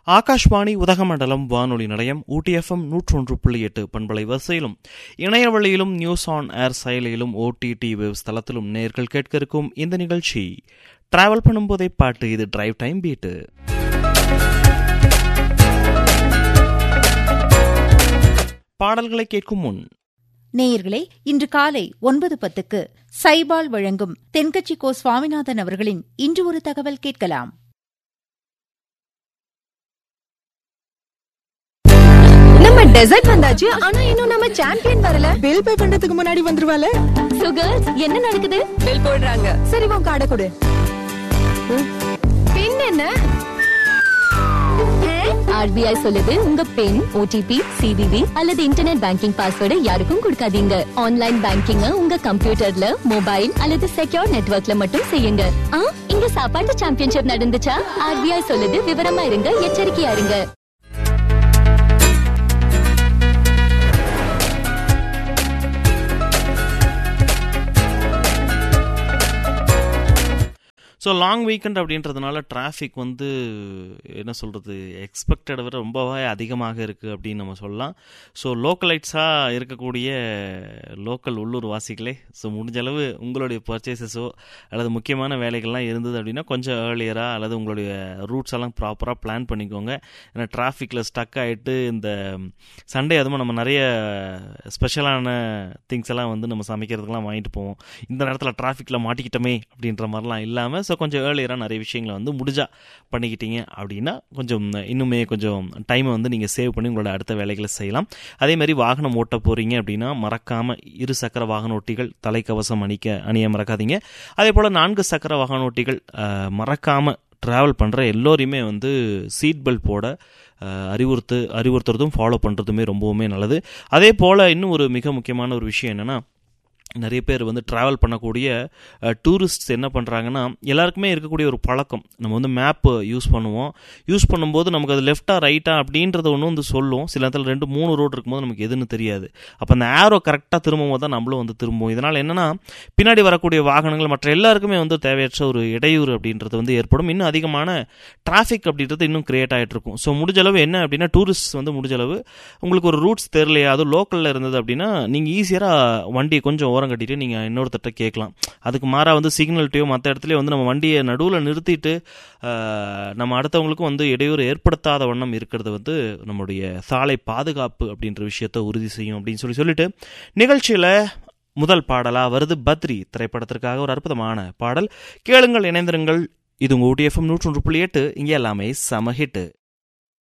ஆகாஷ்வாணி உதகமண்டலம் வானொலி நிலையம் ஊட்டி எஃப்எம் நூற்றொன்று புள்ளி எட்டு பண்பலை வரிசையிலும் இணையவழியிலும் நியூஸ் ஆன் ஏர் செயலியிலும் ஓடிடி வெப்ஸ் தளத்திலும் நேர்கள் கேட்க இருக்கும் இந்த நிகழ்ச்சி டிராவல் பண்ணும்போதே பாட்டு இது டிரைவ் டைம் பீட்டு பாடல்களை கேட்கும் முன் நேயர்களே இன்று காலை ஒன்பது பத்துக்கு சைபால் வழங்கும் தென்கட்சி கோ சுவாமிநாதன் அவர்களின் இன்று ஒரு தகவல் கேட்கலாம் நம்ம டெசர்ட் வந்தாச்சு ஆனா இன்னும் நம்ம சாம்பியன் வரல பில் பே பண்றதுக்கு முன்னாடி வந்துருவால சோ கேர்ள்ஸ் என்ன நடக்குது பில் போடுறாங்க சரி உன் கார்டை கொடு பின் என்ன ஆர்பிஐ சொல்லுது உங்க பின் ஓடிபி சிவிவி அல்லது இன்டர்நெட் பேங்கிங் பாஸ்வேர்டை யாருக்கும் கொடுக்காதீங்க ஆன்லைன் பேங்கிங் உங்க கம்ப்யூட்டர்ல மொபைல் அல்லது செக்யூர் நெட்வொர்க்ல மட்டும் செய்யுங்க ஆ, இங்க சாப்பாட்டு சாம்பியன்ஷிப் நடந்துச்சா ஆர்பிஐ சொல்லுது விவரமா இருங்க எச்சரிக்கையா இருங்க ஸோ லாங் வீக்கெண்ட் அப்படின்றதுனால டிராஃபிக் வந்து என்ன சொல்கிறது எக்ஸ்பெக்டடை விட ரொம்பவே அதிகமாக இருக்குது அப்படின்னு நம்ம சொல்லலாம் ஸோ லோக்கலைட்ஸாக இருக்கக்கூடிய லோக்கல் உள்ளூர் வாசிகளே ஸோ முடிஞ்ச அளவு உங்களுடைய பர்ச்சேசஸோ அல்லது முக்கியமான வேலைகள்லாம் இருந்தது அப்படின்னா கொஞ்சம் ஏர்லியராக அல்லது உங்களுடைய ரூட்ஸ் எல்லாம் ப்ராப்பராக பிளான் பண்ணிக்கோங்க ஏன்னா டிராஃபிக்கில் ஸ்டக் ஆகிட்டு இந்த சண்டே அதுவும் நம்ம நிறைய ஸ்பெஷலான திங்ஸ் எல்லாம் வந்து நம்ம சமைக்கிறதுக்கெல்லாம் வாங்கிட்டு போவோம் இந்த நேரத்தில் டிராஃபிக்கில் மாட்டிக்கிட்டோமே அப்படின்ற மாதிரிலாம் இல்லாமல் ஸோ கொஞ்சம் ஏர்லியராக நிறைய விஷயங்களை வந்து முடிஞ்சா பண்ணிக்கிட்டீங்க அப்படின்னா கொஞ்சம் இன்னுமே கொஞ்சம் டைமை வந்து நீங்கள் சேவ் பண்ணி உங்களோட அடுத்த வேலைகளை செய்யலாம் அதே மாதிரி வாகனம் ஓட்ட போகிறீங்க அப்படின்னா மறக்காமல் இரு சக்கர வாகன ஓட்டிகள் தலைக்கவசம் அணிக்க அணிய மறக்காதீங்க அதே போல் நான்கு சக்கர வாகன ஓட்டிகள் மறக்காமல் ட்ராவல் பண்ணுற எல்லோரையுமே வந்து சீட் பெல்ட் போட அஹ், அறிவுறுத்து அறிவுறுத்துறதும் ஃபாலோ பண்ணுறதுமே ரொம்பவுமே நல்லது அதே போல் இன்னும் ஒரு மிக முக்கியமான ஒரு விஷயம் என்னென்னா நிறைய பேர் வந்து ட்ராவல் பண்ணக்கூடிய டூரிஸ்ட்ஸ் என்ன பண்ணுறாங்கன்னா எல்லாருக்குமே இருக்கக்கூடிய ஒரு பழக்கம் நம்ம வந்து மேப்பு யூஸ் பண்ணுவோம் யூஸ் பண்ணும்போது நமக்கு அது லெஃப்டா ரைட்டா அப்படின்றத ஒன்று வந்து சொல்லும் சில நேரத்தில் ரெண்டு மூணு ரோடு இருக்கும்போது நமக்கு எதுன்னு தெரியாது அப்போ அந்த ஆரோ கரெக்டாக திரும்பும் போது தான் நம்மளும் வந்து திரும்புவோம் இதனால் என்னென்னா பின்னாடி வரக்கூடிய வாகனங்கள் மற்ற எல்லாருக்குமே வந்து தேவையற்ற ஒரு இடையூறு அப்படின்றது வந்து ஏற்படும் இன்னும் அதிகமான டிராஃபிக் அப்படின்றது இன்னும் கிரியேட் ஆகிட்டு இருக்கும் ஸோ முடிஞ்ச அளவு என்ன அப்படின்னா டூரிஸ்ட் வந்து முடிஞ்ச அளவு உங்களுக்கு ஒரு ரூட்ஸ் தெரியலையா அதுவும் லோக்கலில் இருந்தது அப்படின்னா நீங்கள் ஈஸியராக வண்டியை கொஞ்சம் ஓரம் கட்டிட்டு நீங்கள் இன்னொருத்தட்ட கேட்கலாம் அதுக்கு மாறாக வந்து சிக்னல்ட்டையோ மற்ற இடத்துலையோ வந்து நம்ம வண்டியை நடுவில் நிறுத்திட்டு ஆஹ், நம்ம அடுத்தவங்களுக்கும் வந்து இடையூறு ஏற்படுத்தாத வண்ணம் இருக்கிறது வந்து நம்முடைய சாலை பாதுகாப்பு அப்படின்ற விஷயத்தை உறுதி செய்யும் அப்படின்னு சொல்லி சொல்லிட்டு நிகழ்ச்சியில் முதல் பாடலாக வருது பத்ரி திரைப்படத்திற்காக ஒரு அற்புதமான பாடல் கேளுங்கள் இணைந்திருங்கள் இது உங்கள் ஊட்டி எஃப்எம் நூற்றொன்று புள்ளி எட்டு இங்கே எல்லாமே சம ஹிட்டு